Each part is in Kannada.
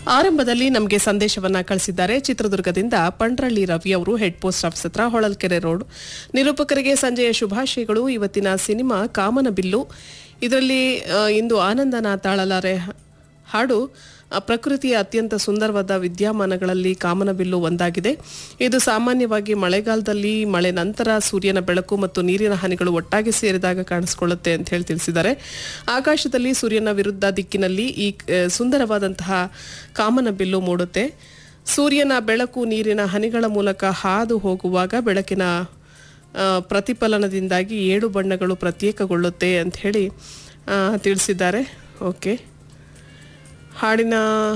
ಆರಂಭದಲ್ಲಿ ನಮಗೆ ಸಂದೇಶವನ್ನ ಕಳಿಸಿದ್ದಾರೆ ಚಿತ್ರದುರ್ಗದಿಂದ ಪಂಡ್ರಳ್ಳಿ ರವಿ ಅವರು ಹೆಡ್ ಪೋಸ್ಟ್ ಆಫೀಸ್ ಹತ್ರ ಹೊಳಲ್ಕೆರೆ ರೋಡ್ ನಿರೂಪಕರಿಗೆ ಸಂಜೆಯ ಶುಭಾಶಯಗಳು ಇವತ್ತಿನ ಸಿನಿಮಾ ಕಾಮನ ಬಿಲ್ಲು ಇದರಲ್ಲಿ ಆ, ಇಂದು ಆನಂದನ ತಾಳಲಾರೆ ಹಾಡು ಆ, ಪ್ರಕೃತಿಯ ಅತ್ಯಂತ ಸುಂದರವಾದ ವಿದ್ಯಮಾನಗಳಲ್ಲಿ ಕಾಮನಬಿಲ್ಲು ಒಂದಾಗಿದೆ ಇದು ಸಾಮಾನ್ಯವಾಗಿ ಮಳೆಗಾಲದಲ್ಲಿ ಮಳೆ ನಂತರ ಸೂರ್ಯನ ಬೆಳಕು ಮತ್ತು ನೀರಿನ ಹನಿಗಳು ಒಟ್ಟಾಗಿ ಸೇರಿದಾಗ ಕಾಣಿಸಿಕೊಳ್ಳುತ್ತೆ ಅಂತ ಹೇಳಿ ತಿಳಿಸಿದ್ದಾರೆ ಆಕಾಶದಲ್ಲಿ ಸೂರ್ಯನ ವಿರುದ್ಧ ದಿಕ್ಕಿನಲ್ಲಿ ಈ ಆ, ಸುಂದರವಾದಂತಹ ಕಾಮನಬಿಲ್ಲು ಮೂಡುತ್ತೆ ಸೂರ್ಯನ ಬೆಳಕು ನೀರಿನ ಹನಿಗಳ ಮೂಲಕ ಹಾದು ಹೋಗುವಾಗ ಬೆಳಕಿನ ಆ, ಪ್ರತಿಫಲನದಿಂದಾಗಿ ಏಳು ಬಣ್ಣಗಳು ಪ್ರತ್ಯೇಕಗೊಳ್ಳುತ್ತೆ ಅಂತ ಹೇಳಿ ಆ, ತಿಳಿಸಿದ್ದಾರೆ ಓಕೆ ಹಾಡಿನ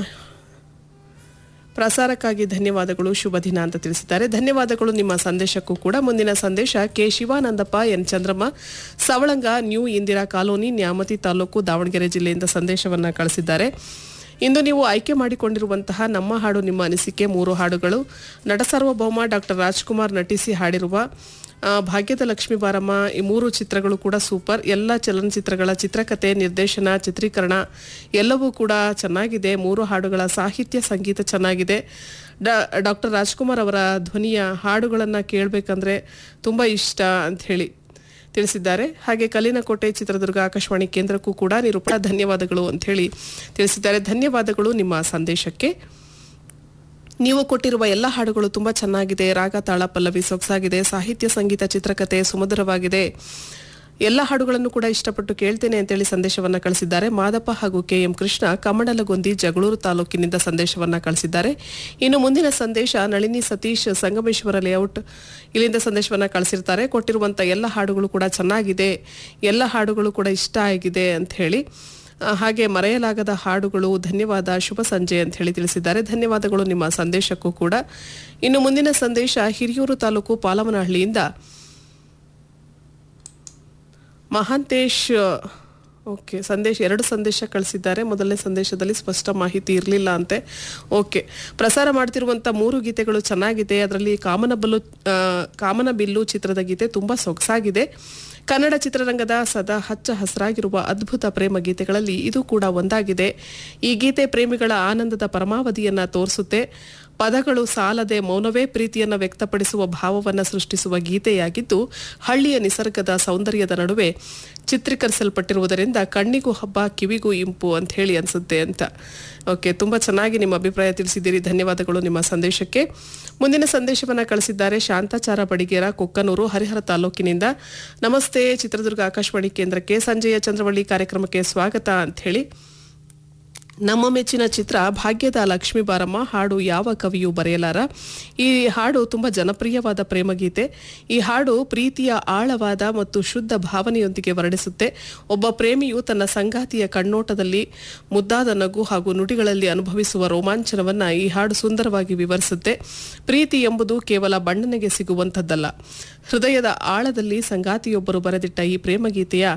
ಪ್ರಸಾರಕ್ಕಾಗಿ ಧನ್ಯವಾದಗಳು ಶುಭ ದಿನ ಅಂತ ತಿಳಿಸಿದ್ದಾರೆ ಧನ್ಯವಾದಗಳು ನಿಮ್ಮ ಸಂದೇಶಕ್ಕೂ ಕೂಡ ಮುಂದಿನ ಸಂದೇಶ K Shivanandappa N Chandramma Savalanga new Indira colony Nyamathi taluk Davanagere ಜಿಲ್ಲೆಯಿಂದ ಸಂದೇಶವನ್ನ ಕಳಿಸಿದ್ದಾರೆ ಇಂದು ನೀವು ಆಯ್ಕೆ ಮಾಡಿಕೊಂಡಿರುವಂತಹ ನಮ್ಮ ಹಾಡು ನಿಮ್ಮ ಅನಿಸಿಕೆ ಮೂರು ಹಾಡುಗಳು ನಟ ಸಾರ್ವಭೌಮ ಡಾಕ್ಟರ್ ರಾಜ್ಕುಮಾರ್ ನಟಿಸಿ ಹಾಡಿರುವ ಆ, ಭಾಗ್ಯದ ಲಕ್ಷ್ಮೀ ಬಾರಮ್ಮ ಈ ಮೂರು ಚಿತ್ರಗಳು ಕೂಡ ಸೂಪರ್ ಎಲ್ಲ ಚಲನಚಿತ್ರಗಳ ಚಿತ್ರಕಥೆ ನಿರ್ದೇಶನ ಚಿತ್ರೀಕರಣ ಎಲ್ಲವೂ ಕೂಡ ಚೆನ್ನಾಗಿದೆ ಮೂರು ಹಾಡುಗಳ ಸಾಹಿತ್ಯ ಸಂಗೀತ ಚೆನ್ನಾಗಿದೆ ಡಾಕ್ಟರ್ ರಾಜ್ಕುಮಾರ್ ಅವರ ಧ್ವನಿಯ ಹಾಡುಗಳನ್ನು ಕೇಳಬೇಕಂದ್ರೆ ತುಂಬ ಇಷ್ಟ ಅಂತ ಹೇಳಿ ತಿಳಿಸಿದ್ದಾರೆ ಹಾಗೆ ಕಲ್ಲಿನಕೋಟೆ ಚಿತ್ರದುರ್ಗ ಆಕಾಶವಾಣಿ ಕೇಂದ್ರಕ್ಕೂ ಕೂಡ ನಿರೂಪಣ ಧನ್ಯವಾದಗಳು ಅಂತ ಹೇಳಿ ತಿಳಿಸಿದ್ದಾರೆ ಧನ್ಯವಾದಗಳು ನಿಮ್ಮ ಸಂದೇಶಕ್ಕೆ ನೀವು ಕೊಟ್ಟಿರುವ ಎಲ್ಲ ಹಾಡುಗಳು ತುಂಬಾ ಚೆನ್ನಾಗಿದೆ ರಾಗ ತಾಳ ಪಲ್ಲವಿ ಸೊಗಸಾಗಿದೆ ಸಾಹಿತ್ಯ ಸಂಗೀತ ಚಿತ್ರಕಥೆ ಸುಮಧುರವಾಗಿದೆ ಎಲ್ಲ ಹಾಡುಗಳನ್ನು ಕೂಡ ಇಷ್ಟಪಟ್ಟು ಕೇಳ್ತೇನೆ ಅಂತೇಳಿ ಸಂದೇಶವನ್ನ ಕಳಿಸಿದ್ದಾರೆ ಮಾದಪ್ಪ ಹಾಗೂ ಕೆಎಂ ಕೃಷ್ಣ ಕಮಂಡಲಗೊಂದಿ ಜಗಳೂರು ತಾಲೂಕಿನಿಂದ ಸಂದೇಶವನ್ನ ಕಳಿಸಿದ್ದಾರೆ ಇನ್ನು ಮುಂದಿನ ಸಂದೇಶ ನಳಿನಿ ಸತೀಶ್ ಸಂಗಮೇಶ್ವರ ಲೇಔಟ್ ಇಲ್ಲಿಂದ ಸಂದೇಶವನ್ನ ಕಳಿಸಿರ್ತಾರೆ ಕೊಟ್ಟಿರುವಂತ ಎಲ್ಲ ಹಾಡುಗಳು ಕೂಡ ಚೆನ್ನಾಗಿದೆ ಎಲ್ಲ ಹಾಡುಗಳು ಕೂಡ ಇಷ್ಟ ಆಗಿದೆ ಅಂತ ಹೇಳಿ ಆ, ಹಾಗೆ ಮರೆಯಲಾಗದ ಹಾಡುಗಳು ಧನ್ಯವಾದ ಶುಭ ಸಂಜೆ ಅಂತ ಹೇಳಿ ತಿಳಿಸಿದ್ದಾರೆ ಧನ್ಯವಾದಗಳು ನಿಮ್ಮ ಸಂದೇಶಕ್ಕೂ ಕೂಡ ಇನ್ನು ಮುಂದಿನ ಸಂದೇಶ ಹಿರಿಯೂರು ತಾಲೂಕು ಪಾಲಮನಹಳ್ಳಿಯಿಂದ ಮಹಾಂತೇಶ್ ಓಕೆ ಸಂದೇಶ ಎರಡು ಸಂದೇಶ ಕಳಿಸಿದ್ದಾರೆ ಮೊದಲನೇ ಸಂದೇಶದಲ್ಲಿ ಸ್ಪಷ್ಟ ಮಾಹಿತಿ ಇರಲಿಲ್ಲ ಅಂತೆ ಓಕೆ ಪ್ರಸಾರ ಮಾಡ್ತಿರುವಂಥ ಮೂರು ಗೀತೆಗಳು ಚೆನ್ನಾಗಿದೆ ಅದರಲ್ಲಿ ಕಾಮನಬಲ್ಲು ಆ, ಕಾಮನಬಿಲ್ಲು ಚಿತ್ರದ ಗೀತೆ ತುಂಬ ಸೊಗಸಾಗಿದೆ ಕನ್ನಡ ಚಿತ್ರರಂಗದ ಸದಾ ಹಚ್ಚ ಹಸಿರಾಗಿರುವ ಅದ್ಭುತ ಪ್ರೇಮ ಗೀತೆಗಳಲ್ಲಿ ಇದು ಕೂಡ ಒಂದಾಗಿದೆ ಈ ಗೀತೆ ಪ್ರೇಮಿಗಳ ಆನಂದದ ಪರಮಾವಧಿಯನ್ನ ತೋರಿಸುತ್ತೆ ಪದಗಳು ಸಾಲದೆ ಮೌನವೇ ಪ್ರೀತಿಯನ್ನ ವ್ಯಕ್ತಪಡಿಸುವ ಭಾವವನ್ನ ಸೃಷ್ಟಿಸುವ ಗೀತೆಯಾಗಿದ್ದು ಹಳ್ಳಿಯ ನಿಸರ್ಗದ ಸೌಂದರ್ಯದ ನಡುವೆ ಚಿತ್ರೀಕರಿಸಲ್ಪಟ್ಟಿರುವುದರಿಂದ ಕಣ್ಣಿಗೂ ಹಬ್ಬ ಕಿವಿಗೂ ಇಂಪು ಅಂತ ಹೇಳಿ ಅನ್ಸುತ್ತೆ ಅಂತ ಓಕೆ ತುಂಬಾ ಚೆನ್ನಾಗಿ ನಿಮ್ಮ ಅಭಿಪ್ರಾಯ ತಿಳಿಸಿದ್ದೀರಿ ಧನ್ಯವಾದಗಳು ನಿಮ್ಮ ಸಂದೇಶಕ್ಕೆ ಮುಂದಿನ ಸಂದೇಶವನ್ನ ಕಳಿಸಿದ್ದಾರೆ ಶಾಂತಾಚಾರ ಬಡಿಗೇರ ಕೊಕ್ಕನೂರು ಹರಿಹರ ತಾಲೂಕಿನಿಂದ ನಮಸ್ತೆ ಚಿತ್ರದುರ್ಗ ಆಕಾಶವಾಣಿ ಕೇಂದ್ರಕ್ಕೆ ಸಂಜೆಯ ಚಂದ್ರವಳ್ಳಿ ಕಾರ್ಯಕ್ರಮಕ್ಕೆ ಸ್ವಾಗತ ಅಂತ ಹೇಳಿ ನಮ್ಮ ಮೆಚ್ಚಿನ ಚಿತ್ರ ಭಾಗ್ಯದ ಲಕ್ಷ್ಮೀ ಬಾರಮ್ಮ ಹಾಡು ಯಾವ ಕವಿಯೂ ಬರೆಯಲಾರ ಈ ಹಾಡು ತುಂಬ ಜನಪ್ರಿಯವಾದ ಪ್ರೇಮಗೀತೆ ಈ ಹಾಡು ಪ್ರೀತಿಯ ಆಳವಾದ ಮತ್ತು ಶುದ್ಧ ಭಾವನೆಯೊಂದಿಗೆ ವರ್ಣಿಸುತ್ತೆ ಒಬ್ಬ ಪ್ರೇಮಿಯು ತನ್ನ ಸಂಗಾತಿಯ ಕಣ್ಣೋಟದಲ್ಲಿ ಮುದ್ದಾದ ನಗು ಹಾಗೂ ನುಡಿಗಳಲ್ಲಿ ಅನುಭವಿಸುವ ರೋಮಾಂಚನವನ್ನ ಈ ಹಾಡು ಸುಂದರವಾಗಿ ವಿವರಿಸುತ್ತೆ ಪ್ರೀತಿ ಎಂಬುದು ಕೇವಲ ಬಣ್ಣನೆಗೆ ಸಿಗುವಂಥದ್ದಲ್ಲ ಹೃದಯದ ಆಳದಲ್ಲಿ ಸಂಗಾತಿಯೊಬ್ಬರು ಬರೆದಿಟ್ಟ ಈ ಪ್ರೇಮಗೀತೆಯ